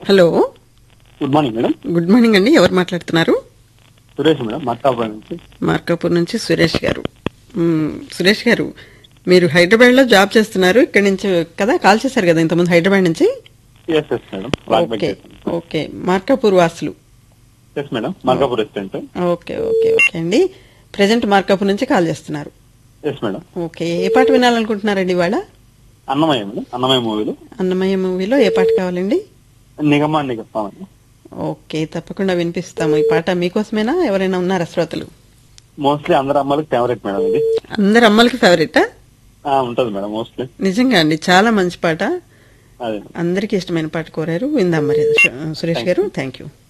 hello good morning madam good morning అండి ఎవరు మాట్లాడుతున్నారు సురేష్ మేడం మట్టాపురం నుంచి మార్కాపూర్ నుంచి సురేష్ గారు మ్మ్, సురేష్ గారు మీరు హైదరాబాద్లో జాబ్ చేస్తున్నారు ఇక్కడి నుంచి కదా కాల్ చేశారు కదా ఇంతకుముందు హైదరాబాద్ నుంచి yes yes madam Rajbagh okay okay Markapur వాసులు yes madam Malkapur restaurant okay okay okay అండి ప్రజెంట్ మార్కాపూర్ నుంచి కాల్ చేస్తున్నారు ఎస్ మేడం ఓకే ఏ పాట వినాలనుకుంటున్నారండి ఇవాళ అన్నమయ్య మేడం అన్నమయ్య మూవీలో అన్నమయ్య మూవీలో ఏ పాట కావాలండి నిగమా నిగమా మేడం ఓకే తప్పకుండా వినిపిస్తాము ఈ పాట మీకోసమేనా ఎవరైనా ఉన్నారా శ్రోతలు మోస్ట్లీ అందరు అమ్మాయిలకు ఫేవరెట్ మేడం ఇది అందరు అమ్మలకి ఫేవరెటా ఆ, ఉంటది మేడం మోస్ట్లీ నిజంగా అండి చాలా మంచి పాట అదే అందరికీ ఇష్టమైన పాట కోరారు విందాం మరి సురేష్ గారు థ్యాంక్ యూ